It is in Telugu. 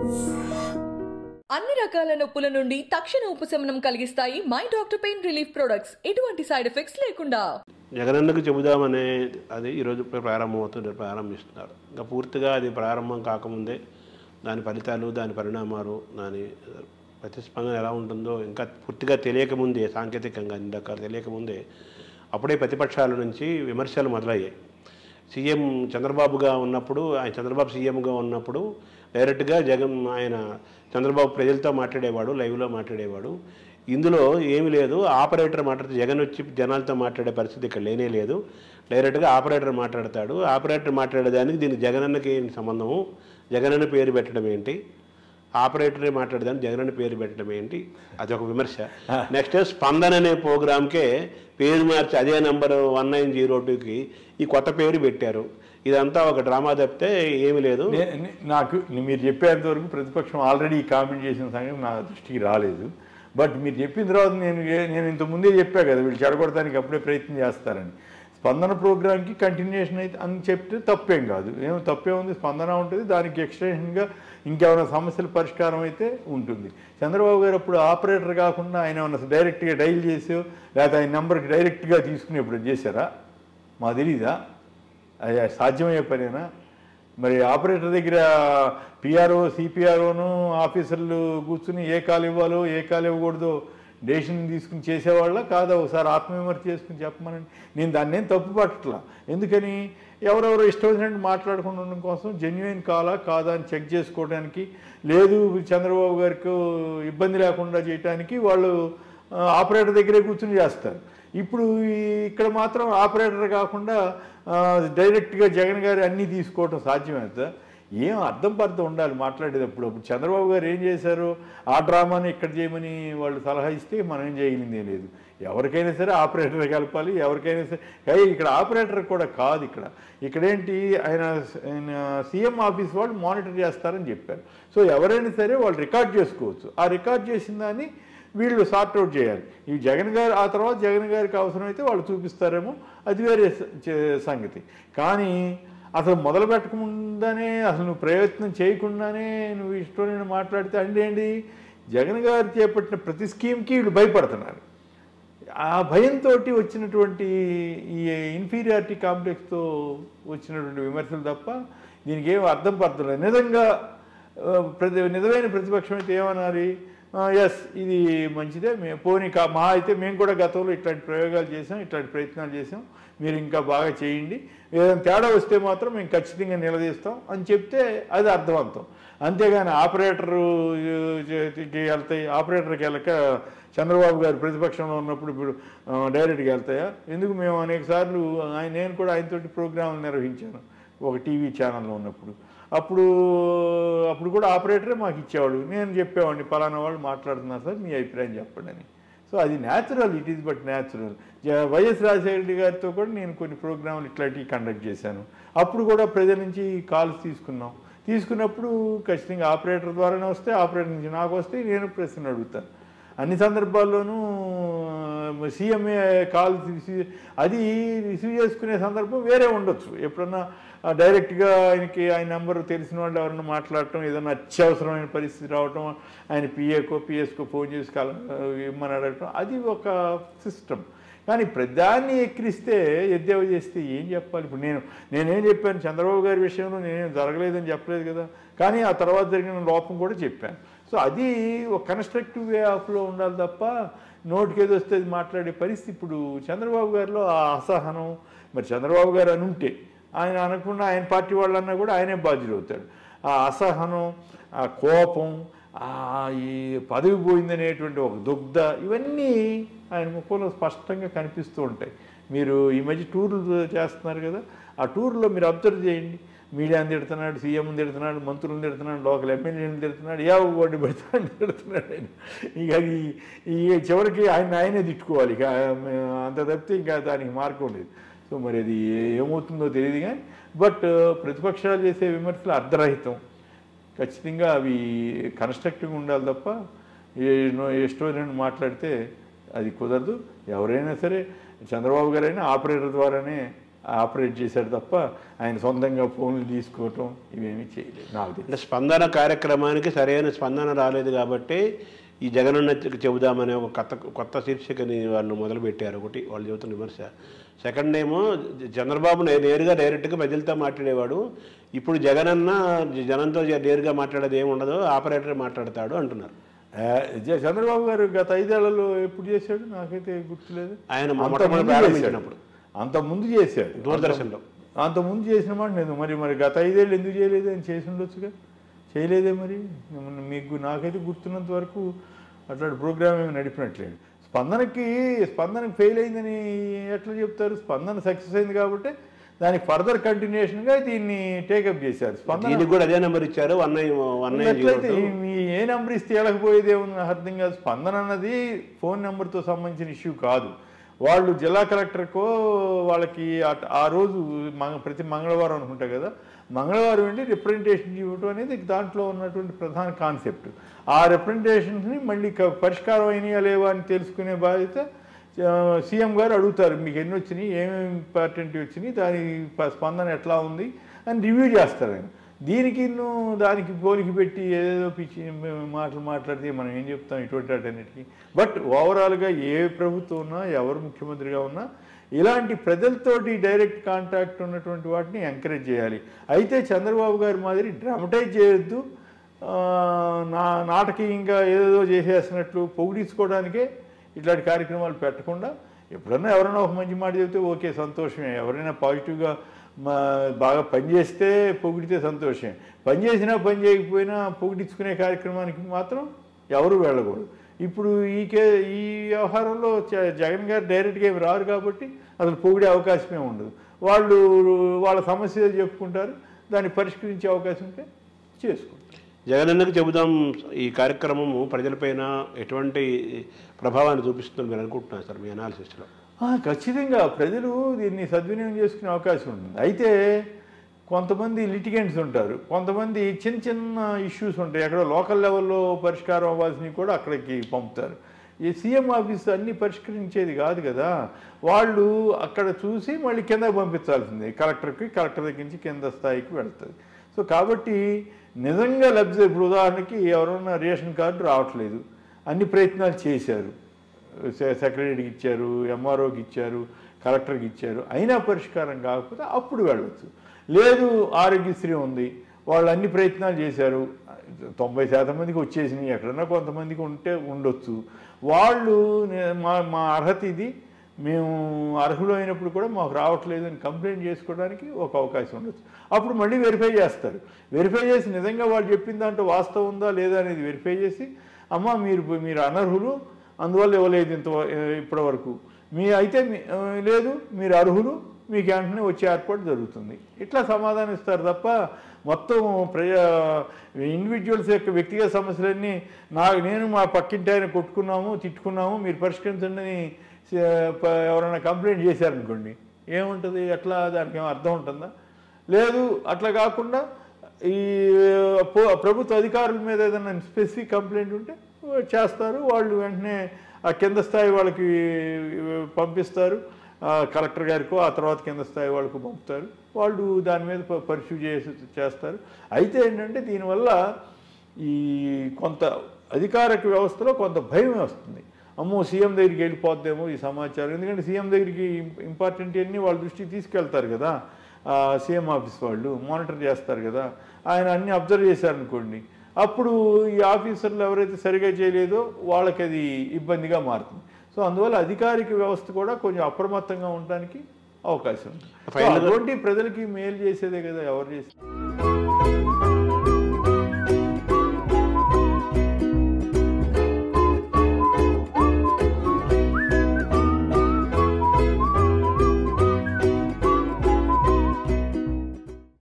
అన్ని రకాల నొప్పుల నుండి తక్షణ ఉపశమనం కలిగిస్తాయి my doctor pain relief products ఎటువంటి సైడ్ ఎఫెక్ట్స్ లేకుండా జగనన్నకు చెబుదామనే అది ఈరోజు ప్రారంభమవుతుంది ప్రారంభిస్తున్నారు ఇంకా పూర్తిగా అది ప్రారంభం కాకముందే దాని ఫలితాలు దాని పరిణామాలు దాని ప్రతిస్పందన ఎలా ఉంటుందో ఇంకా పూర్తిగా తెలియకముందే సాంకేతికంగా అన్ని రకాలు తెలియకముందే అప్పుడే ప్రతిపక్షాల నుంచి విమర్శలు మొదలయ్యాయి సీఎం చంద్రబాబుగా ఉన్నప్పుడు ఆయన చంద్రబాబు సీఎంగా ఉన్నప్పుడు డైరెక్ట్గా జగన్ ఆయన చంద్రబాబు ప్రజలతో మాట్లాడేవాడు లైవ్లో మాట్లాడేవాడు ఇందులో ఏమీ లేదు ఆపరేటర్ మాట్లాడితే జగన్ వచ్చి జనాలతో మాట్లాడే పరిస్థితి ఇక్కడ లేనే లేదు డైరెక్ట్గా ఆపరేటర్ మాట్లాడతాడు ఆపరేటర్ మాట్లాడేదానికి దీనికి జగనన్నకి ఏం సంబంధము జగనన్న పేరు పెట్టడం ఏంటి ఆపరేటరే మాట్లాడేదానికి జగనన్న పేరు పెట్టడం ఏంటి అది ఒక విమర్శ నెక్స్ట్ స్పందన అనే ప్రోగ్రామ్కే పేరు మార్చి అదే నెంబర్ వన్ నైన్ జీరో టూకి ఈ కొత్త పేరు పెట్టారు ఇదంతా ఒక డ్రామా తప్పితే ఏమీ లేదు నే- నే- నాకు మీరు చెప్పేంత వరకు ప్రతిపక్షం ఆల్రెడీ కామెంట్ చేసిన సంగతి నా దృష్టికి రాలేదు బట్ మీరు చెప్పిన తర్వాత నేను ఏ- నేను ఇంత ముందే చెప్పా కదా వీళ్ళు చెడగొడటానికి అప్పుడే ప్రయత్నం చేస్తారని స్పందన ప్రోగ్రామ్కి కంటిన్యూషన్ అయితే అని చెప్తే తప్పేం కాదు ఏం తప్పే ఉంది స్పందన ఉంటుంది దానికి ఎక్స్టెన్షన్గా ఇంకేమైనా సమస్యల పరిష్కారం అయితే ఉంటుంది చంద్రబాబు గారు అప్పుడు ఆపరేటర్ కాకుండా ఆయన ఏమైనా డైరెక్ట్గా డైల్ చేసో లేకపోతే ఆయన నెంబర్కి డైరెక్ట్గా తీసుకుని ఇప్పుడు చేశారా మా తెలీదా అది సాధ్యమయ్యే పనేనా మరి ఆపరేటర్ దగ్గర పిఆర్ఓ సిపిఆర్ఓను ఆఫీసర్లు కూర్చుని ఏ కాలు ఇవ్వాలో ఏ కాలు ఇవ్వకూడదో డెసిషన్ తీసుకుని చేసేవాళ్ళ కాదా ఒకసారి ఆత్మవిమర్శ చేసుకుని చెప్పమనండి నేను దాన్ని ఏం తప్పు పట్టట్లా ఎందుకని ఎవరెవరో ఇష్టం వచ్చినట్టు మాట్లాడకుండా ఉండడం కోసం జెన్యున్ కాలా కాదా అని చెక్ చేసుకోవడానికి లేదు చంద్రబాబు గారికి ఇబ్బంది లేకుండా చేయడానికి వాళ్ళు ఆ, ఆపరేటర్ దగ్గరే కూర్చుని చేస్తారు ఇప్పుడు ఈ- ఇక్కడ మాత్రం ఆపరేటర్ కాకుండా ఆ, డైరెక్ట్గా జగన్ గారు అన్నీ తీసుకోవటం సాధ్యమవుతుందా ఏం అర్థం పర్థం ఉండాలి మాట్లాడేటప్పుడు అప్పుడు చంద్రబాబు గారు ఏం చేశారు ఆ డ్రామాని ఇక్కడ చేయమని వాళ్ళు సలహా ఇస్తే మనం ఏం చేయగలిగింది ఏం లేదు ఎవరికైనా సరే ఆపరేటర్ కలపాలి ఎవరికైనా సరే ఏయ్, ఇక్కడ ఆపరేటర్ కూడా కాదు ఇక్కడ ఇక్కడేంటి ఆయన ఆయన సీఎం ఆఫీస్ వాళ్ళు మానిటర్ చేస్తారని చెప్పారు సో ఎవరైనా సరే వాళ్ళు రికార్డ్ చేసుకోవచ్చు ఆ రికార్డ్ చేసిన దాన్ని వీళ్ళు సార్ట్అవుట్ చేయాలి ఈ జగన్ గారు ఆ తర్వాత జగన్ గారికి అవసరమైతే వాళ్ళు చూపిస్తారేమో అది వేరే స- చే- సంగతి కానీ అసలు మొదలు పెట్టకముందానే అసలు నువ్వు ప్రయత్నం చేయకుండానే నువ్వు ఇష్టం నేను మాట్లాడితే అంటే ఏంటి జగన్ గారు చేపట్టిన ప్రతి స్కీమ్కి వీళ్ళు భయపడుతున్నారు ఆ భయంతో వచ్చినటువంటి ఈ ఇన్ఫీరియారిటీ కాంప్లెక్స్తో వచ్చినటువంటి విమర్శలు తప్ప దీనికి ఏం అర్థం పడుతుంది నిజంగా ఆ, ప్రతి నిజమైన ప్రతిపక్షం అయితే ఏమనాలి ఎస్ ఇది మంచిదే మేము పోనీ కా మా అయితే మేము కూడా గతంలో ఇట్లాంటి ప్రయోగాలు చేసాం ఇట్లాంటి ప్రయత్నాలు చేసాం మీరు ఇంకా బాగా చేయండి ఏదైనా తేడా వస్తే మాత్రం మేము ఖచ్చితంగా నిలదీస్తాం అని చెప్తే అది అర్థవంతం అంతేగాని ఆపరేటరు కి వెళ్తాయి ఆపరేటర్కి వెళ్ళక చంద్రబాబు గారు ప్రతిపక్షంలో ఉన్నప్పుడు ఇప్పుడు ఆ, డైరెక్ట్గా వెళ్తాయా ఎందుకు మేము అనేక సార్లు ఆయన నేను కూడా ఆయనతోటి ప్రోగ్రాంలు నిర్వహించాను ఒక టీవీ ఛానల్లో ఉన్నప్పుడు అప్పుడు అప్పుడు కూడా ఆపరేటరే మాకు ఇచ్చేవాడు నేను చెప్పేవాడిని పలానా వాళ్ళు మాట్లాడుతున్నారు సార్ మీ అభిప్రాయం చెప్పండి అని సో అది natural it is but natural YS Rajasekhara Reddy గారితో కూడా నేను కొన్ని ప్రోగ్రాంలు ఇట్లాంటివి కండక్ట్ చేశాను అప్పుడు కూడా ప్రజల నుంచి కాల్స్ తీసుకున్నాం తీసుకున్నప్పుడు ఖచ్చితంగా ఆపరేటర్ ద్వారానే వస్తే ఆపరేటర్ నుంచి నాకు వస్తే నేను ప్రశ్న అడుగుతాను అన్ని సందర్భాల్లోనూ సీఎంఏ కాల్ తీసి అది రిసీవ్ చేసుకునే సందర్భం వేరే ఉండొచ్చు ఎప్పుడన్నా ఆ, డైరెక్ట్గా ఆయనకి ఆయన నెంబర్ తెలిసిన వాళ్ళు ఎవరన్నా మాట్లాడటం ఏదైనా అత్యవసరమైన పరిస్థితి రావటం ఆయన పిఏకో పిఎస్కో ఫోన్ చేసి కల ఇమ్మని అడగటం అది ఒక సిస్టమ్ కానీ ప్రధాన్ని ఎక్కిరిస్తే ఎద్దేవా చేస్తే ఏం చెప్పాలి ఇప్పుడు నేను నేనేం చెప్పాను చంద్రబాబు గారి విషయంలో నేనేం జరగలేదని చెప్పలేదు కదా కానీ ఆ తర్వాత జరిగిన లోపం కూడా చెప్పాను సో అది ఒక కన్స్ట్రక్టివ్ వే ఆఫ్లో ఉండాలి తప్ప నోటికి ఏదో వస్తే అది మాట్లాడే పరిస్థితి ఇప్పుడు చంద్రబాబు గారిలో ఆ అసహనం మరి చంద్రబాబు గారు అని ఉంటే ఆయన అనకుండా ఆయన పార్టీ వాళ్ళన్నా కూడా ఆయనే బాధ్యులు అవుతాడు ఆ అసహనం ఆ కోపం ఆ ఈ పదవి పోయిందనేటువంటి ఒక దుగ్ధ ఇవన్నీ ఆయన ముఖంలో స్పష్టంగా కనిపిస్తూ ఉంటాయి మీరు ఈ మధ్య టూర్లు చేస్తున్నారు కదా ఆ టూర్లో మీరు అబ్జర్వ్ చేయండి మీడియాని తిడుతున్నాడు సీఎం తిడుతున్నాడు మంత్రులను తిడుతున్నాడు లోకల్ ఎమ్మెల్యేని తిడుతున్నాడు ఏ ఓడి పెడతాడు తిడుతున్నాడు ఆయన ఇక అది ఈ చివరికి ఆయన ఆయనే తిట్టుకోవాలి ఇక అంత తప్పితే ఇంకా దానికి మార్గం లేదు సో మరి అది ఏమవుతుందో తెలియదు కానీ బట్ ప్రతిపక్షాలు చేసే విమర్శలు అర్ధరహితం ఖచ్చితంగా అవి కన్స్ట్రక్టివ్గా ఉండాలి తప్ప ఏ ఎస్టోరియన్ మాట్లాడితే అది కుదరదు ఎవరైనా సరే చంద్రబాబు గారైనా ఆపరేటర్ ద్వారానే ఆపరేట్ చేశాడు తప్ప ఆయన సొంతంగా ఫోన్లు తీసుకోవటం ఇవేమీ చేయలేదు నాకు తెలిసి అంటే స్పందన కార్యక్రమానికి సరైన స్పందన రాలేదు కాబట్టి ఈ జగనన్న చెబుదామనే ఒక కొత్త కొత్త శీర్షికని వాళ్ళు మొదలుపెట్టారు ఒకటి వాళ్ళు చెబుతున్న విమర్శ సెకండ్ ఏమో చంద్రబాబు నే- నేరుగా డైరెక్ట్గా ప్రజలతో మాట్లాడేవాడు ఇప్పుడు జగనన్న జనంతో నేరుగా మాట్లాడేది ఏమి ఉండదు ఆపరేటర్ మాట్లాడతాడు అంటున్నారు ఆ, జ- చంద్రబాబు గారు గత ఐదేళ్లలో ఎప్పుడు చేశాడు నాకైతే గుర్తులేదు ఆయన అంత మొట్టమొదటి ముందు ప్రారంభించినప్పుడు. చేశాడు. అంత ముందు చేశాడు దూరదర్శన్లో. అంత ముందు చేసిన మాట లేదు మరి మరి గత ఐదేళ్ళు ఎందుకు చేయలేదు అని చేసి ఉండొచ్చుగా చేయలేదే మరి మీకు నాకైతే గుర్తున్నంత వరకు అట్లాంటి ప్రోగ్రామ్ ఏమి నడిపినట్లేదు స్పందనకి స్పందనకి ఫెయిల్ అయిందని ఎట్లా చెప్తారు స్పందన సక్సెస్ అయింది కాబట్టి దానికి ఫర్దర్ కంటిన్యూషన్గా దీన్ని టేకప్ చేశారు స్పందన దీనికి కూడా అదే నెంబర్ ఇచ్చారు వన్ నైన్ వన్ నైన్ ఉన్నట్లయితే ఈ- మీ ఏ నెంబర్ ఇస్తే వెళ్ళకపోయేదే ఉంది నాకు అర్థం కాదు స్పందన అన్నది ఫోన్ నెంబర్తో సంబంధించిన ఇష్యూ కాదు వాళ్ళు జిల్లా కలెక్టర్కో వాళ్ళకి ఆ- ఆ రోజు మంగ ప్రతి మంగళవారం అనుకుంటా కదా మంగళవారం వెళ్ళి రిప్రజెంటేషన్ ఇవ్వటం అనేది దాంట్లో ఉన్నటువంటి ప్రధాన కాన్సెప్ట్ ఆ రిప్రజెంటేషన్స్ని మళ్ళీ క- పరిష్కారం అయినాయా లేవా అని తెలుసుకునే బాధ్యత ఆ, సీఎం గారు అడుగుతారు మీకు ఎన్ని వచ్చినాయి ఏమేమి ఇంపార్టెంట్ వచ్చినాయి దాని ప- స్పందన ఎట్లా ఉంది అని రివ్యూ చేస్తారు ఆయన దీనికి నువ్వు దానికి పోలికి పెట్టి ఏదేదో పిచ్చి మాటలు మాట్లాడితే మనం ఏం చెప్తాం ఇటువంటి వాటన్నిటికీ బట్ ఓవరాల్గా ఏ ప్రభుత్వం ఉన్నా ఎవరు ముఖ్యమంత్రిగా ఉన్నా ఇలాంటి ప్రజలతోటి డైరెక్ట్ కాంటాక్ట్ ఉన్నటువంటి వాటిని ఎంకరేజ్ చేయాలి అయితే చంద్రబాబు గారి మాదిరి డ్రామటైజ్ చేయొద్దు ఆ, నా నాటకీయంగా ఏదేదో చేసేసినట్లు పొగిడించుకోవడానికే ఇట్లాంటి కార్యక్రమాలు పెట్టకుండా ఎప్పుడన్నా ఎవరైనా ఒక మంచి మాట చెబితే ఓకే సంతోషమే ఎవరైనా పాజిటివ్గా మా బాగా పనిచేస్తే పొగిడితే సంతోషమే పని చేసినా పని చేయకపోయినా పొగిడించుకునే కార్యక్రమానికి మాత్రం ఎవరు వెళ్ళకూడదు ఇప్పుడు ఈ కే ఈ వ్యవహారంలో జ- జగన్ గారు డైరెక్ట్గా ఏమి రారు కాబట్టి అసలు పొగిడే అవకాశమే ఉండదు వాళ్ళు వాళ్ళ సమస్య చెప్పుకుంటారు దాన్ని పరిష్కరించే అవకాశం ఉంటే చేసుకుంటారు జగనన్నకు చెబుదాం ఈ కార్యక్రమము ప్రజలపైన ఎటువంటి ప్రభావాన్ని చూపిస్తుందని మీరు అనుకుంటున్నారు సార్ మీ అనాలిసిస్లో ఆ, ఖచ్చితంగా ప్రజలు దీన్ని సద్వినియోగం చేసుకునే అవకాశం ఉంటుంది అయితే కొంతమంది లిటిగెంట్స్ ఉంటారు కొంతమంది చిన్న చిన్న ఇష్యూస్ ఉంటాయి ఎక్కడో లోకల్ లెవెల్లో పరిష్కారం అవ్వాల్సినవి కూడా అక్కడికి పంపుతారు ఈ సీఎం ఆఫీస్ అన్ని పరిష్కరించేది కాదు కదా వాళ్ళు అక్కడ చూసి మళ్ళీ కిందకి పంపించాల్సిందే కలెక్టర్కి కలెక్టర్ దగ్గర నుంచి కింద స్థాయికి వెళ్తుంది సో కాబట్టి నిజంగా లబ్ధి ఇప్పుడు ఉదాహరణకి ఎవరన్నా రేషన్ కార్డు రావట్లేదు అన్ని ప్రయత్నాలు చేశారు సె- సెక్రటరీకి ఇచ్చారు ఎంఆర్ఓకి ఇచ్చారు కలెక్టర్కి ఇచ్చారు అయినా పరిష్కారం కాకపోతే అప్పుడు వెళ్ళవచ్చు లేదు ఆరోగ్యశ్రీ ఉంది వాళ్ళు అన్ని ప్రయత్నాలు చేశారు తొంభై శాతం మందికి వచ్చేసినాయి ఎక్కడన్నా కొంతమందికి ఉంటే ఉండొచ్చు వాళ్ళు నే- మా మా అర్హత ఇది మేము అర్హులు అయినప్పుడు కూడా మాకు రావట్లేదు అని కంప్లైంట్ చేసుకోవడానికి ఒక అవకాశం ఉండొచ్చు అప్పుడు మళ్ళీ వెరిఫై చేస్తారు వెరిఫై చేసి నిజంగా వాళ్ళు చెప్పిన దాంట్లో వాస్తవం ఉందా లేదా అనేది వెరిఫై చేసి అమ్మ మీరు మీరు అనర్హులు అందువల్ల ఇవ్వలేదు ఇంత ఇప్పటి వరకు మీ అయితే మీ- ఆ, లేదు మీరు అర్హులు మీకు వెంటనే వచ్చే ఏర్పాటు జరుగుతుంది ఇట్లా సమాధానం ఇస్తారు తప్ప మొత్తం ప్రజా ఇండివిజువల్స్ యొక్క వ్యక్తిగత సమస్యలన్నీ నా నేను మా పక్కింటి ఆయన కొట్టుకున్నాము తిట్టుకున్నాము మీరు పరిష్కరించండి అని స- ప- ఎవరైనా కంప్లైంట్ చేశారనుకోండి ఏముంటుంది ఎట్లా దానికి ఏం అర్థం ఉంటుందా లేదు అట్లా కాకుండా ఈ పో- ప్రభుత్వ అధికారుల మీద ఏదైనా స్పెసిఫిక్ కంప్లైంట్ ఉంటే చేస్తారు వాళ్ళు వెంటనే ఆ కింద స్థాయి వాళ్ళకి పంపిస్తారు ఆ కలెక్టర్ గారికో ఆ తర్వాత కింద స్థాయి వాళ్ళకు పంపుతారు వాళ్ళు దాని మీద ప- పరిశీలి చేసి చేస్తారు అయితే ఏంటంటే దీనివల్ల ఈ కొంత అధికారిక వ్యవస్థలో కొంత భయం వస్తుంది అమ్మో సీఎం దగ్గరికి వెళ్ళిపోద్దేమో ఈ సమాచారం ఎందుకంటే సీఎం దగ్గరికి ఇంపార్టెంట్ అన్నీ వాళ్ళ దృష్టికి తీసుకెళ్తారు కదా ఆ సీఎం ఆఫీస్ వాళ్ళు మానిటర్ చేస్తారు కదా ఆయన అన్ని అబ్జర్వ్ చేశారనుకోండి అప్పుడు ఈ ఆఫీసర్లు ఎవరైతే సరిగా చేయలేదో వాళ్ళకి అది ఇబ్బందిగా మారుతుంది సో అందువల్ల అధికారిక వ్యవస్థ కూడా కొంచెం అప్రమత్తంగా ఉండడానికి అవకాశం ఉంది సో Final గా- అటువంటి ప్రజలకి మేలు చేసేదే కదా ఎవరు చేసి